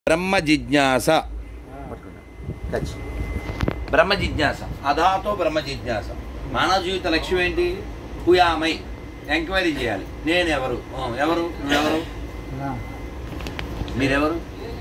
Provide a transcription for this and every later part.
బ్రహ్మ జిజ్ఞాస టచ్ బ్రహ్మ జిజ్ఞాస అధాతో బ్రహ్మ జిజ్ఞాస మానవ జీవిత లక్ష్యం ఏంటి హుయామై ఎంక్వైరీ చేయాలి నేను ఎవరు ఆ, ఎవరు నువ్వెవరు మీరెవరు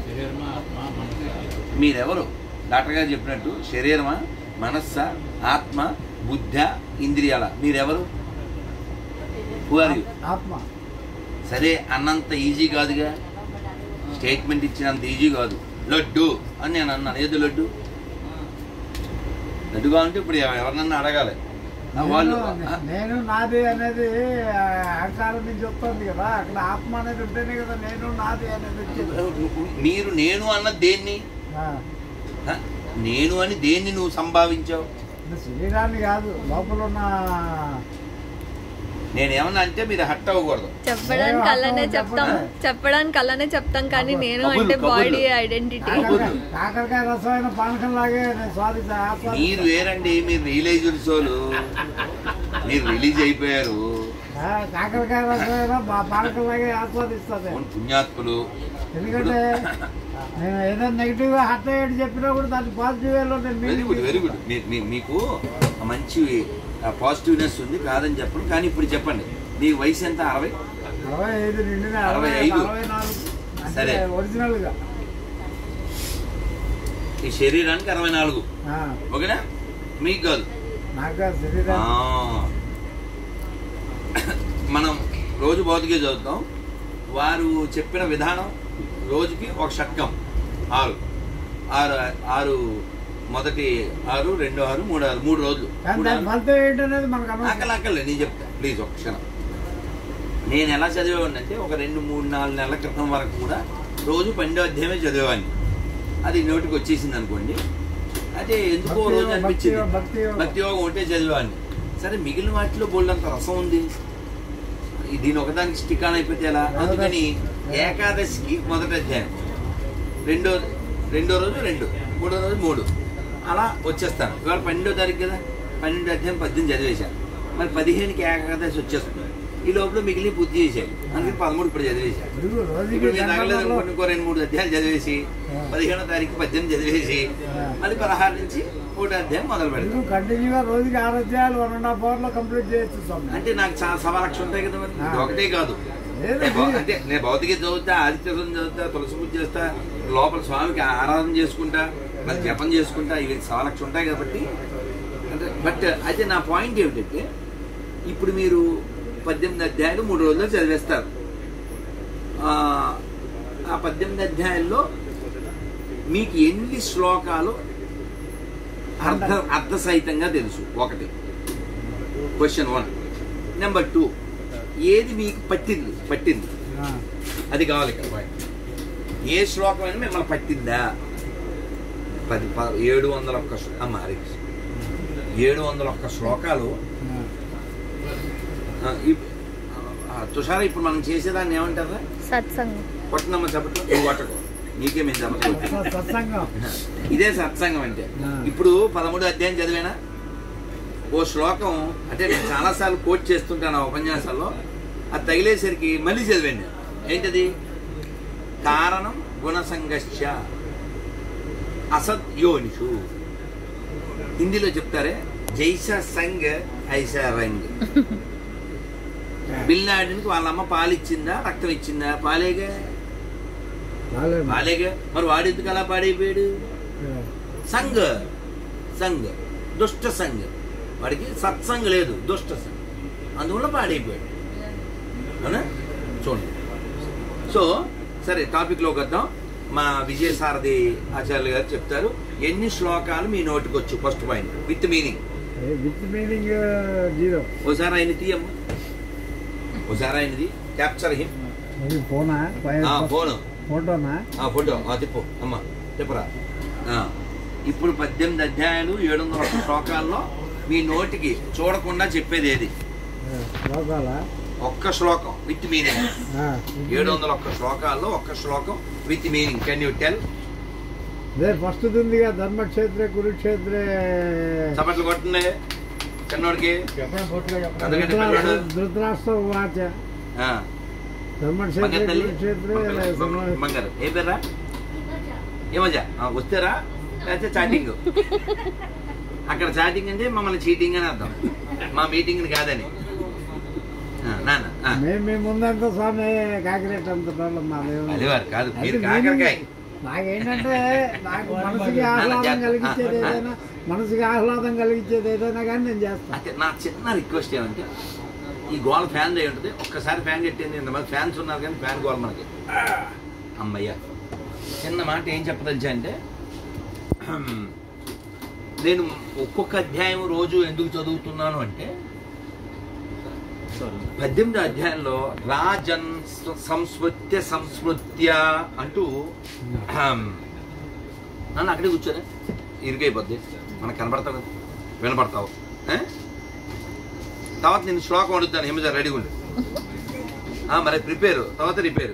మీరెవరు డాక్టర్ గారు చెప్పినట్టు శరీరమా మనస్స ఆత్మ బుద్ధ ఇంద్రియాల మీరెవరు హు ఆర్ యు ఆత్మ సరే అన్నంత ఈజీ కాదుగా స్టేట్మెంట్ ఇచ్చినంత ఈజీ కాదు లడ్డు అని నేను అన్నాను ఏది లడ్డు లడ్డుగా ఉంటే ఇప్పుడు ఎవ- ఎవరినన్నా అడగాలి ఆ వాళ్ళు నేను- ఆ, నేను నాది అనేది ఆ, అహంకారం నుంచి వస్తుంది కదా అక్కడ ఆత్మ అనేది ఉంటేనే కదా నేను నాది అనేది వచ్చేది మీరు నేను అన్న దేన్ని ఆ, ఆ, నేను అని దేన్ని నువ్వు సంభావించావు ఇది శరీరాన్ని కాదు లోపల ఉన్న నేనేమన్నా అంటే మీరు హట్ అవ్వకూడదు చెప్పడానికి అలానే చెప్తాం చెప్పడానికి అలానే చెప్తాం కానీ నేను కబుర్లు, అంటే కబుర్లు. బాడీ ఐడెంటిటీ కాకరకాయ కాకరకాయ రసమైన పానకం లాగే నేను స్వాదిస్తా మీరు వేరండి మీరు రిలీజ్డ్ సోలు మీరు రిలీజ్ అయిపోయారు కాకరకాయ రసమైన పా- పానకం లాగే ఆస్వాదిస్తుంది అవును, పుణ్యాత్ములు ఎందుకంటే నేను ఏదో నెగిటివ్ గా హర్ట్ అయ్యేది చెప్పినా కూడా దాన్ని పాజిటివ్ వేలో నేను very meaning good very good మీ- మీ- మీకు ఆ మంచి పాజిటివ్నెస్ ఉంది కాదని చెప్పండి కానీ ఇప్పుడు చెప్పండి మీ వయసు ఎంత అరవై అరవై ఐదు నిండిన అరవై అరవై ఐదు. అరవై నాలుగు అంటే సరే. ఒరిజినల్ గా ఈ శరీరానికి అరవై నాలుగు ఆ, ఓకేనా మీకు కాదు నాకు ఆ. శరీరం మనం రోజు భౌతిక చదువుతాం వారు చెప్పిన విధానం రోజుకి ఒక షట్కం ఆరు ఆరు ఆరు మొదటి ఆరు రెండు ఆరు మూడు ఆరు మూడు రోజులు కానీ మూడు దాని ఆరు. ఫలితం ఏంటనేది మనకు అనవసరం. అక్కల అక్కర్లే నేను చెప్తా ప్లీజ్ ఒక క్షణం నేను ఎలా చదివేవాడిని అంటే ఒక రెండు మూడు నాలుగు నెలల క్రితం వరకు కూడా రోజు పన్నెండో అధ్యాయమే చదివేవాడిని అది నోటికి వచ్చేసింది అనుకోండి అదే ఎందుకో భక్తి రోజు యోగం, అనిపించింది భక్తి యోగం, భక్తి యోగం. భక్తి యోగం ఒకటే చదివేవాడిని సరే మిగిలిన వాటిలో బోల్డంత రసం ఉంది ఈ దీని ఒకదానికి స్టిక్ ఆన్ అయిపోతే ఎలా అందుకని ఏకాదశికి మొదటి అధ్యాయం రెండో రెండో రోజు రెండు మూడో రోజు మూడు అలా వచ్చేస్తాను ఇవాళ పన్నెండో తారీఖు కదా పన్నెండో అధ్యాయం పద్దెనిమిది చదివేశాను మరి పదిహేనుకి ఏకాదశి వచ్చేస్తుంది ఈ లోపల మిగిలిన పూర్తి చేశాను అందుకే పదమూడు ఇప్పుడు చదివేశాను ఇదిగో రోజుకి ఇప్పుడు మీరు తగలేదు గంటలలో అనుకోండి ఇంకో రెండు మూడు అధ్యాయాలు చదివేసి పదిహేనో తారీఖు పద్దెనిమిది చదివేసి మళ్ళీ పదహారు నుంచి ఒకటో అధ్యాయం మొదలు పెడతాం ఇదిగో కంటిన్యూగా రోజుకి ఆరు అధ్యాయాలు వన్ అండ్ హాఫ్ అవర్ లో కంప్లీట్ చేయొచ్చు స్వామి అంటే నాకు చాలా సవా లక్ష ఉంటాయి కదా మరి ఇది ఒకటే కాదు లేదు, నేను భౌ- ఇది- అంటే నేను భౌతిక చదువుతా ఆదిత్యం చదువుతా తులసి పూజ చేస్తా లోపల స్వామికి ఆరాధన చేసుకుంటా మళ్ళీ జపం చేసుకుంటా ఇవి సవా లక్ష ఉంటాయి కాబట్టి అంటే బట్ అయితే నా పాయింట్ ఏమిటంటే ఇప్పుడు మీరు పద్దెనిమిది అధ్యాయాలు మూడు రోజుల్లో చదివేస్తారు ఆ, ఆ పద్దెనిమిది అధ్యాయాల్లో మీకు ఎన్ని శ్లోకాలు అర్థ అర్థసహితంగా తెలుసు ఒకటి క్వశ్చన్ వన్ నెంబర్ టూ ఏది మీకు పట్టింది పట్టింది ఆ, అది కావాలి ఇక్కడ point. ఏ శ్లోకమైనా మిమ్మల్ని పట్టిందా పది ప- ఏడు వందల ఒక్క శ్లో- అమ్మ హరి కృష్ణ. ఏడు వందల ఒక్క శ్లోకాలు ఆ. ఆ, ఇప్- ఆ, తుషార ఇప్పుడు మనం చేసేదాన్ని ఏమంటారా సత్సంగం కొట్టనమ్మ చెప్పట్లు నువ్వు కొట్టకు నీకే మేము చెప్పట్లు స- సత్సంగం ఇదే సత్సంగం అంటే ఆ. ఇప్పుడు పదమూడు అధ్యాయం చదివేనా ఓ శ్లోకం అంటే నేను చాలాసార్లు కోట్ చేస్తుంటాను ఆ ఉపన్యాసాల్లో అది తగిలేసరికి మళ్ళీ చదివాను నేను ఏంటది కారణం గుణసంగశ్చ అసద్యోనిషు హిందీలో చెప్తారే జైసా సంగ్ ఐసా రంగ్ బిల్లాడికి వాళ్ళ అమ్మ పాలిచ్చిందా రక్తం ఇచ్చిందా పాలేగా రాలేదు. పాలేగా మరి వాడు ఎందుకు అలా పాడైపోయాడు సంఘ్ సంఘ్ దుష్ట సంఘ్ వాడికి సత్సంగ్ లేదు దుష్ట సంఘ్ అందువల్ల పాడైపోయాడు అవునా చూడండి సో సరే టాపిక్లోకి వద్దాం మా విజయసారథి ఆచార్యులు గారు చెప్తారు ఎన్ని శ్లోకాలు మీ నోటికి వచ్చు ఫస్ట్ పాయింట్ విత్ మీనింగ్ ఏ, విత్ మీనింగ్ జీరో ఓసారి ఆయన తీయమ్మ ఓసారి ఆయనది క్యాప్చర్ హిమ్ ఇది ఫోనా ఆ ఫోను ఫోటోనా ఆ ఫోటో ఆ తిప్పు అమ్మ తిప్పరా ఆ, ఇప్పుడు పద్దెనిమిది అధ్యాయాలు ఏడు వందల ఒక్క శ్లోకాల్లో మీ నోటికి చూడకుండా చెప్పేది ఏది లోకాలా ఒక్క శ్లోకం విత్ మీనింగ్ ఆ, ఏడు వందల ఒక్క శ్లోకాల్లో ఒక్క శ్లోకం with meaning can you tell అదే ఫస్ట్ ఉందిగా ధర్మక్షేత్రే కురుక్షేత్రే చప్పట్లు కొట్టింది చిన్నోడికి అందుకని ధృతరా- పిల్లడు. ధృతరాష్ట్ర ఉవాచ ఆ, ధర్మక్షేత్రే బంగారు తల్లి కురుక్షేత్రే బంగారు ఏ పేర్రా ఏమజా ఆ, వస్తారా లేకపోతే చాటింగ్ అక్కడ చాటింగ్ అంటే మమ్మల్ని చీటింగ్ అని అర్థం మా మీటింగ్ కాదని ఆ, నాన్న ఆ. మేము మీ ముందంతా స్వామి కాకిరెట్ అంత వాళ్ళం మా దేవుడు. అది వారు కాదు మీరు అది కాకరకాయ meaning- నాకేంటంటే నాకు మనసుకి ఆహ్లాదం కలిగించేది ఏదైనా మనసుకి ఆహ్లాదం కలిగించేది ఏదైనా కానీ నేను చేస్తాను అయితే నా చిన్న రిక్వెస్ట్ ఏమంటే ఈ గోల్ ఫ్యాన్ అయి ఉంటుంది ఒక్కసారి ఫ్యాన్ పెట్టింది ఇంతమంది ఫ్యాన్స్ ఉన్నారు కానీ ఫ్యాన్ గోల్ మనకి అమ్మయ్య చిన్న మాట ఏం చెప్పదలిచా అంటే నేను ఒక్కొక్క అధ్యాయం రోజు ఎందుకు చదువుతున్నాను అంటే పద్దెనిమిదో అధ్యాయంలో రాజన్ స- సంస్మృత్య సంస్మృత్య అంటూ అహం, నన్ను అక్కడే కూర్చోనే ఇరుగైపోద్ది మనకు కనబడతావు కదా వినపడతావు ఏ? తర్వాత నేను శ్లోకం అడుగుతాను హిమజ రెడీ ఉండు ఆ, మరి ప్రిపేర్ తర్వాత రిపేర్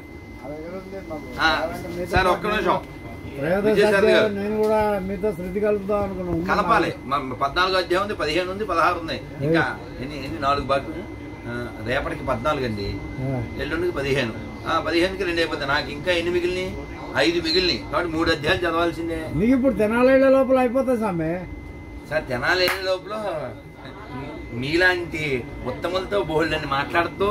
ఆ, సార్ ఒక్క నిమిషం త్రయోదశ విజయసాయి గారు. అధ్యాయం నేను కూడా మీతో శృతి కలుపుదాం అనుకున్నాను కలపాలి మ- పద్నాలుగు అధ్యాయం ఉంది పదిహేను ఉంది పదహారు ఉన్నాయి ఇంకా ఎన్ని ఎన్ని నాలుగు బాకు ఆ, రేపటికి పద్నాలుగు అండి ఆ, ఎల్లుండికి పదిహేను ఆ, పదిహేనుకి రెండు అయిపోతాయి నాకు ఇంకా ఎన్ని మిగిలినాయి ఐదు మిగిలినాయి కాబట్టి మూడు అధ్యాయాలు చదవాల్సిందే నీకు ఇప్పుడు తెనాలి లోపల అయిపోతాయి స్వామి సార్ తెనాలి వెళ్ళే లోపల మీలాంటి ఉత్తములతో బోల్డ్ అని మాట్లాడుతూ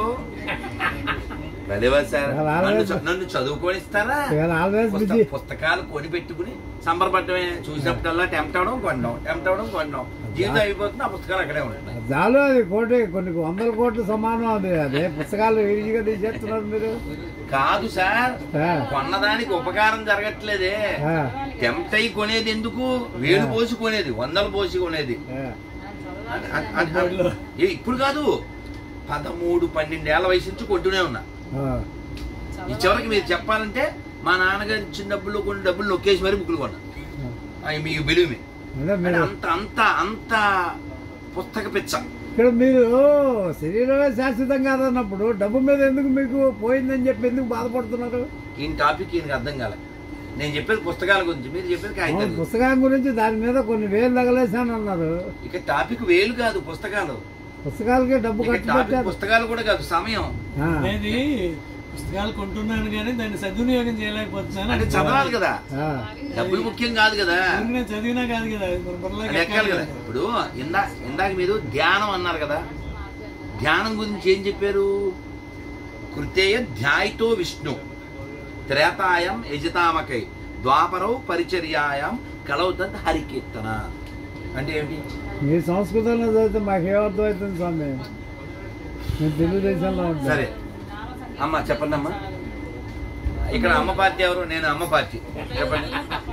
భలేవా సార్ నన్ను చ- నన్ను చదువుకొనిస్తారా ఇవాళ always పుస్త- busy. పుస్తకాలు కొని పెట్టుకుని సంబరపడటమే చూసినప్పుడల్లా టెంప్ట్ అవడం కొనడం టెంప్ట్ అవడం కొనడం జీవితం అయిపోతుంది ఆ పుస్తకాలు అక్కడే ఉంటున్నాయి చాలు అది కోటి కొన్ని వందల కోట్లు సమానం అది అదే పుస్తకాలు ఈజీగా తీసేస్తున్నారు మీరు కాదు సార్ ఆ, కొన్నదానికి ఉపకారం జరగట్లేదే ఆ, టెంప్ట్ అయి కొనేది ఎందుకు వేలు పోసి కొనేది వందలు పోసి కొనేది ఆ. అ- అ- అ- ఏ ఇప్పుడు కాదు పదమూడు పన్నెండేళ్ల వయసు నుంచి కొంటూనే ఉన్నా ఆ. ఈ చివరికి మీరు చెప్పాలంటే మా నాన్నగారు ఇచ్చిన డబ్బులు కొన్ని డబ్బులు నొక్కేసి మరీ బుక్కులు కొన్నా అవి మీకు బిలువి అదే మీరు అంత అంత అంత పుస్తక పిచ్చ ఇక్కడ మీరు శరీరమే శాశ్వతం కాదన్నప్పుడు డబ్బు మీద ఎందుకు మీకు పోయిందని చెప్పి ఎందుకు బాధపడుతున్నారు ఈ టాపిక్ ఈయనకి అర్థం కాలే నేను చెప్పేది పుస్తకాల గురించి మీరు చెప్పేది అవును, కాగితాలు పుస్తకం గురించి దాని మీద కొన్ని వేలు తగలేసాను అన్నారు ఇక టాపిక్ వేలు కాదు పుస్తకాలు పుస్తకాలకి డబ్బు ఇక ఖర్చు టాపిక్ పెట్టారు పుస్తకాలు కూడా కాదు సమయం ఆ, అనేది పుస్తకాలు కొంటున్నాను కానీ దాన్ని సద్వినియోగం చేయలేకపోతున్నాను అంటే చదవాలి కదా ఆ, డబ్బులు ముఖ్యం కాదు కదా ఊరికే నేను చదివినా కాదు కదా మన బుర్రలోకి అది ఎక్కాలి కదా ఇప్పుడు ఇందా ఇందాక మీరు ధ్యానం అన్నారు కదా ధ్యానం గురించి ఏం చెప్పారు కృతేయ ధ్యాయితో విష్ణు త్రేతాయం యజితామకై ద్వాపరౌ పరిచర్యాయం కలవుతుంది హరికీర్తన అంటే ఏంటి మీ సంస్కృతంలో చదివితే మాకు ఏమర్థం అవుతుంది స్వామి మేము తెలుగుదేశంలో ఉంటాం సరే అమ్మ చెప్పండి అమ్మా ఇక్కడ అమ్మ పార్టీ ఎవరు నేను అమ్మ పార్టీ చెప్పండి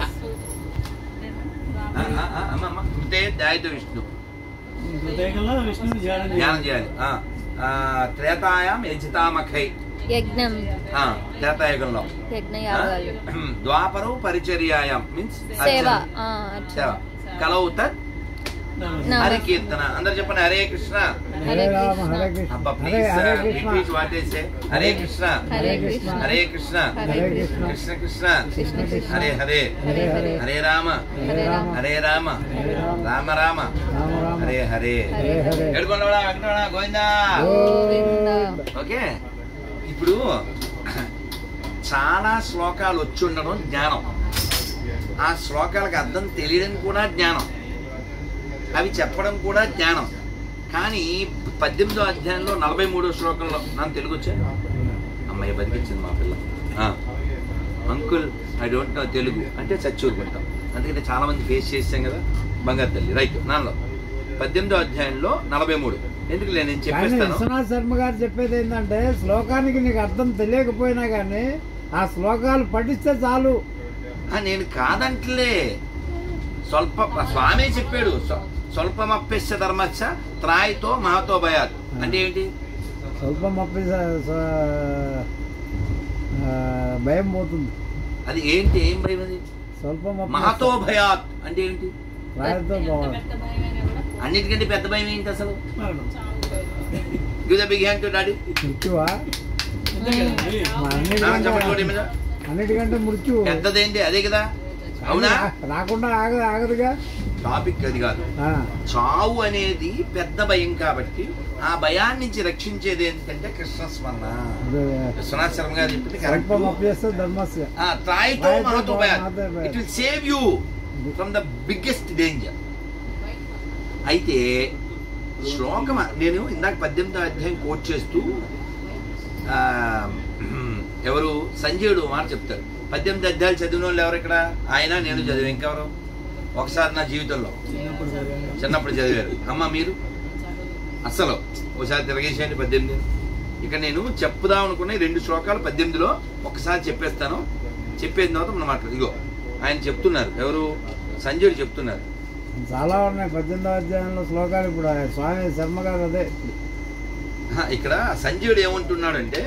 ఆ, ఆ, ఆ, అమ్మ అమ్మ కృతే ధ్యాయితో విష్ణు హృదయంలో విష్ణుని ధ్యానం ధ్యానం చేయాలి చేయాలి ఆ, ఆ, త్రేతాయం యజితామఖై యజ్ఞం ఆ, త్రేతాయుగంలో యజ్ఞ ఆ, యాగాలు ద్వాపరం పరిచర్యాయం మీన్స్ సేవ ఆ, అచ్చా. సేవ కలవుత నమస్తే. హరి కీర్తన అందరు చెప్పండి హరే కృష్ణ హరే రామ హరే కృష్ణ అబ్బా Hare please Hare sir Krishna repeat what I say Hare Krishna Hare Krishna Hare Krishna Hare Krishna Krishna Krishna Krishna Krishna Hare Hare Hare Hare Hare Rama Hare Rama Hare Rama Hare Rama Rama Rama Rama Rama Hare Hare Hare Hare ఏడుకొండవాడా వెంకటరమణ గోవిందా గోవిందా. ఓకే ఇప్పుడు చాలా శ్లోకాలు వచ్చి ఉండడం జ్ఞానం ఆ శ్లోకాలకు అర్థం తెలియడం కూడా జ్ఞానం అవి చెప్పడం కూడా జ్ఞానం కానీ పద్దెనిమిదో అధ్యాయంలో నలభై మూడో శ్లోకంలో నాకు తెలుగు వచ్చా అమ్మాయి బతికించింది మా పిల్ల uncle I don't know Telugu అంటే చచ్చూరుకుంటాం అందుకని చాలా మంది ఫేస్ చేసాం కదా బంగారు తల్లి రైట్ నాలో పద్దెనిమిదో అధ్యాయంలో నలభై మూడు ఎందుకు నేను కానీ చెప్పేస్తాను విశ్వనాథ్ శర్మ గారు చెప్పేది ఏంటంటే శ్లోకానికి నీకు అర్థం తెలియకపోయినా కానీ ఆ శ్లోకాలు పఠిస్తే చాలు ఆ, నేను కాదంటలే స్వల్ప స్వామి చెప్పాడు స్వ- స్వల్పమప్యస్య ధర్మచ్చ త్రాయితో మహతో భయాత్ అంటే ఏంటి స్వల్పం అప్పి స- స- ఆ, భయం పోతుంది అది ఏంటి ఏం భయం అది స్వల్పం అప్పి మహతో భయాత్ అంటే ఏంటి రాయతో పోవాలి అన్నిటికంటే పెద్ద భయం ఏంటి అసలు మరణం give the big hand to daddy మృత్యువా అంతే కదండి మా చెప్పండి నోటి అన్నిటికంటే మీద అన్నిటికంటే మృత్యు పెద్దదేంటి అదే కదా అవునా రాకుండా ఆగ ఆగదుగా టాపిక్ అది కాదు ఆ, చావు అనేది పెద్ద భయం కాబట్టి ఆ భయాన్ని నుంచి రక్షించేది ఏంటంటే కృష్ణస్మరణ అదే. విశ్వనాథ శర్మ గారు చెప్పింది కరెక్ట్ స్వల్పం అప్యస్తే ధర్మస్య ట్రాయితో Try to మహతో go భయాలు another way. It will save you from the biggest danger అయితే శ్లోకం నేను ఇందాక పద్దెనిమిదో అధ్యాయం కోట్ చేస్తూ ఆ, ఎవరు సంజయుడు మాట చెప్తారు పద్దెనిమిది అధ్యాయాలు చదివిన వాళ్ళు ఎవరు ఇక్కడ ఆయన నేను చదివి ఇంకెవరు ఒకసారి నా జీవితంలో చిన్నప్పుడు చదివారు అమ్మ మీరు అస్సలు ఒకసారి తిరగేసేయండి పద్దెనిమిది ఇక నేను చెప్పుదాం అనుకున్న ఈ రెండు శ్లోకాలు పద్దెనిమిదిలో ఒకసారి చెప్పేస్తాను చెప్పేసిన తర్వాత మనం మాట్లాడు ఇగో ఆయన చెప్తున్నారు ఎవరు సంజయుడు చెప్తున్నారు చాలా ఉన్నాయి పద్దెనిమిదో అధ్యాయంలో శ్లోకాలు ఇప్పుడు ఆ స్వామి శర్మ గారు అదే ఆహా, ఇక్కడ సంజయుడు ఏమంటున్నాడంటే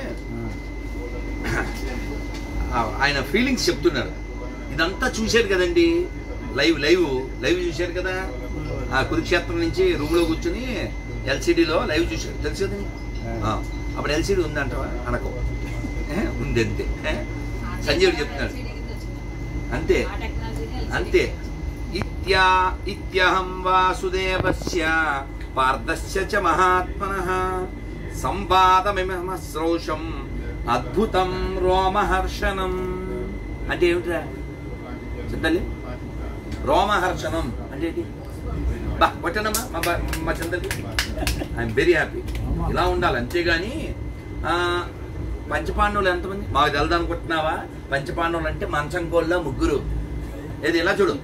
ఆ, ఆ, ఆయన ఫీలింగ్స్ చెప్తున్నారు ఇదంతా చూశారు కదండి లైవ్ లైవ్ లైవ్ చూశారు కదా ఆ కురుక్షేత్రం నుంచి రూమ్ లో కూర్చుని ఎల్సిడిలో లైవ్ చూశారు తెలుసు కదా నీకు? ఆ, అప్పుడు ఎల్సిడి ఉందంటవా అనకో ఏ, ఉంది అంతే ఏ? సంజయుడు చెప్తున్నాడు అంతే అంతే ఇత్యా ఇత్యహం వాసుదేవస్య పార్థస్య చ మహాత్మనః సంవాదమిమశ్రౌషం అద్భుతం రోమహర్షణం అంటే ఏమిట్రా చింతల్లి రోమహర్షణం అంటే ఏంటి బా కొట్టనమ్మా మా బా- మా చింతల్లి ఐఎమ్ వెరీ హ్యాపీ ఇలా ఉండాలి అంతేగాని ఆ, పంచపాండవులు ఎంతమంది మాకు తెలదు అనుకుంటున్నావా పంచపాండవులు అంటే మంచం కోళ్ళ ముగ్గురు ఏది ఇలా చూడు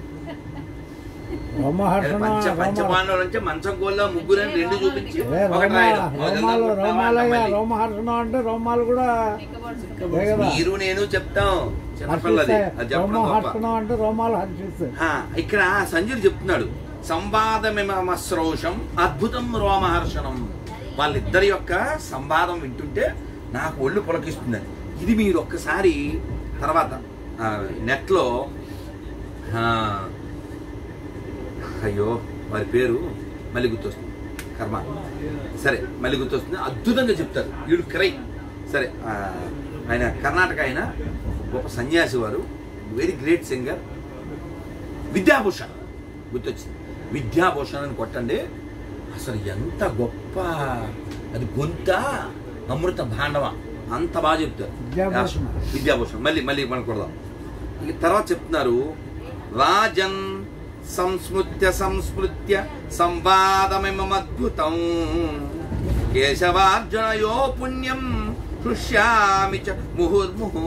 రోమహర్షణ పంచ రోమ- పంచపాండవులు అంటే మంచం కోళ్ళ ముగ్గురు అని రెండు చూపించి అదే ఒకటి రోమ- రాయడం మాకు తెలదు రోమాలు అనుకుంటున్నావా? రోమాలగా మళ్ళీ. రోమహర్షణ అంటే రోమాలు కూడా అదే కదా మీరు నేను చెప్తాం చిన్నపిల్లది హర్షిస్తాయి అది చెప్పడం గొప్ప రోమహర్షణ అంటే రోమాలు హర్షిస్తాయి ఆ, ఇక్కడ సంజయుడు చెప్తున్నాడు సంవాదమిమశ్రౌషం అద్భుతం రోమహర్షణం వాళ్ళిద్దరి యొక్క సంవాదం వింటుంటే నాకు ఒళ్ళు పులకిస్తుందని ఇది మీరు ఒక్కసారి తర్వాత ఆ, నెట్లో ఆ, అయ్యో వారి పేరు మళ్ళీ గుర్తొస్తుంది కర్మ సరే మళ్ళీ గుర్తొస్తుంది అద్భుతంగా చెప్తారు వీడు క్రై సరే ఆ, ఆయన కర్ణాటక ఆయన గొప్ప సన్యాసి వారు వెరీ గ్రేట్ సింగర్ విద్యాభూషణ్ గుర్తొచ్చింది విద్యాభూషణ్ అని కొట్టండి అసలు ఎంత గొప్ప అది గొంత అమృత భాండవ అంత బాగా చెప్తారు విద్యాభూషణ్. విద్యాభూషణ్ మళ్ళీ మళ్ళీ మనం కొడదాం ఇక తర్వాత చెప్తున్నారు రాజన్ సంస్మృత్య సంస్మృత్య సంవాదమిమద్భుతం కేశవార్జునయో పుణ్యం హృష్యామి చ ముహుర్ముహు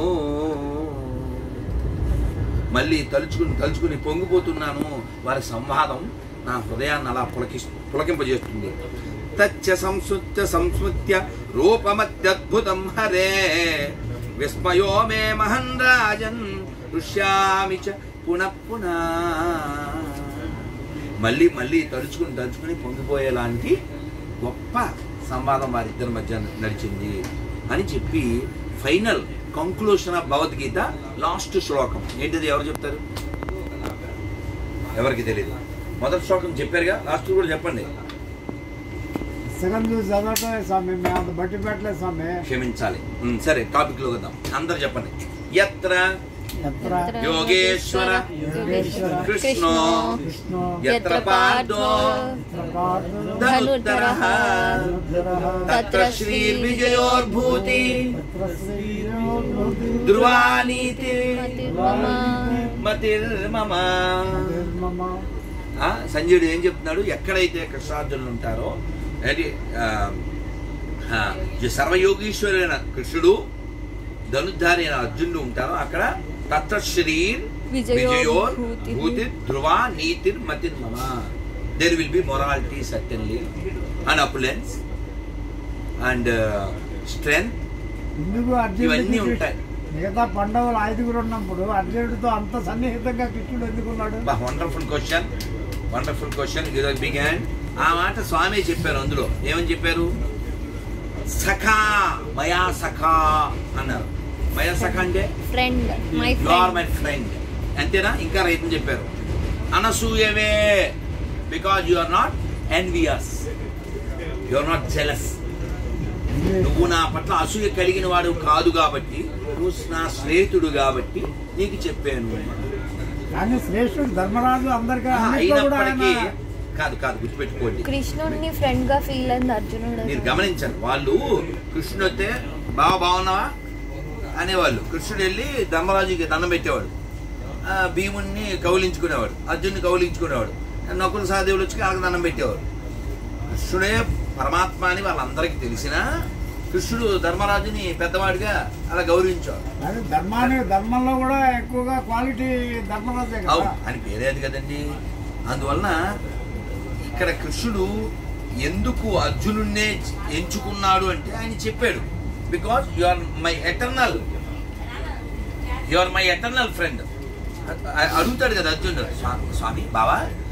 మళ్ళీ తలుచుకుని తలుచుకుని పొంగిపోతున్నాను వారి సంవాదం నా హృదయాన్ని అలా పులకి పులకింపజేస్తుంది తచ్చ సంస్మృత్య సంస్మృత్య రూపమత్యద్భుతం హరే విస్మయో మే మహన్ రాజన్ ఋష్యామి చ పునః పునః మళ్ళీ మళ్ళీ తలుచుకుని తలుచుకుని పొంగిపోయేలాంటి గొప్ప సంవాదం వారిద్దరి మధ్య నడిచింది అని చెప్పి final conclusion of Bhagavad Gita last శ్లోకం ఏంటిది ఎవరు చెప్తారు ఎవరికి తెలియదు మొదటి శ్లోకం చెప్పారుగా లాస్ట్ కూడా చెప్పండి పుస్తకం చూసి చదవటమే స్వామి మేము అంత బట్టి పెట్టలేదు స్వామి క్షమించాలి ఉమ్, సరే టాపిక్ లో వద్దాం అందరు చెప్పండి ఎత్ర ఎత్ర యోగేశ్వర యోగేశ్వర కృష్ణో కృష్ణ ఎత్ర పార్థో ధనుర్ధరః తత్ర శ్రీర్విజయోర్భూతి ధ్రువానీతి మతిర్మమ ఆ, సంజయుడు ఏం చెప్తున్నాడు ఎక్కడైతే కృష్ణార్జునులు ఉంటారో ఏంటి ఆ, ఆ, ఈ సర్వయోగీశ్వరైన కృష్ణుడు ధనుర్ధారి అయిన అర్జునుడు ఉంటారో అక్కడ తత్ర శరీర్ విజయోర్ విజయోర్ భూతిర్. భూతి ధ్రువ నీతిర్ మతిర్మమ there will be morality certainly and opulence and strength ఎందుకు ఇవన్నీ అర్జునుడు ఉంటాయి. మిగతా పండగలు ఐదుగురు ఉన్నప్పుడు అర్జునుడితో అంత సన్నిహితంగా కృష్ణుడు ఎందుకున్నాడు wonderful question wonderful question big hand ఆ మాట స్వామి చెప్పారు అందులో ఏమని చెప్పారు సఖా మయా సఖా అన్నారు మయా సఖా అంటే friend my you are friend my friend అంతేనా ఇంకా రైతు చెప్పారు అనసూయవే because you are not envious you are not jealous నువ్వు నా పట్ల అసూయ కలిగిన వాడు కాదు కాబట్టి నువ్వు నా స్నేహితుడు కాబట్టి నీకు చెప్పాను కానీ శ్రేష్ఠుడు ధర్మరాజు అందరికీ ఆ, అన్నిట్లో కూడా అయినప్పటికీ ఆయన కాదు కాదు గుర్తుపెట్టుకోండి కృష్ణుడిని ఫ్రెండ్ గా ఫీల్ అయింది అర్జునుడు మీరు గమనించండి వాళ్ళు కృష్ణుడు వస్తే బావ బాగున్నావా అనేవాళ్ళు కృష్ణుడు వెళ్ళి ధర్మరాజుకి దండం పెట్టేవాడు ఆ, భీముడిని కౌలించుకునేవాడు అర్జున్ని కౌలించుకునేవాడు నకుల సహదేవులు వచ్చి వాళ్ళకి దండం పెట్టేవాడు కృష్ణుడే పరమాత్మ అని వాళ్ళందరికీ తెలిసినా కృష్ణుడు ధర్మరాజుని పెద్దవాడిగా అలా గౌరవించేవాడు కానీ ధర్మాన్ని ధర్మంలో కూడా ఎక్కువగా క్వాలిటీ ధర్మరాజే అవును కదా అని పేరేది కదండి అందువలన ఇక్కడ కృష్ణుడు ఎందుకు అర్జునున్నే ఎంచుకున్నాడు అంటే ఆయన చెప్పాడు because you are my eternal you are my eternal friend అడుగుతాడు కదా అర్జునుడు "స్వా- స్వామి బావా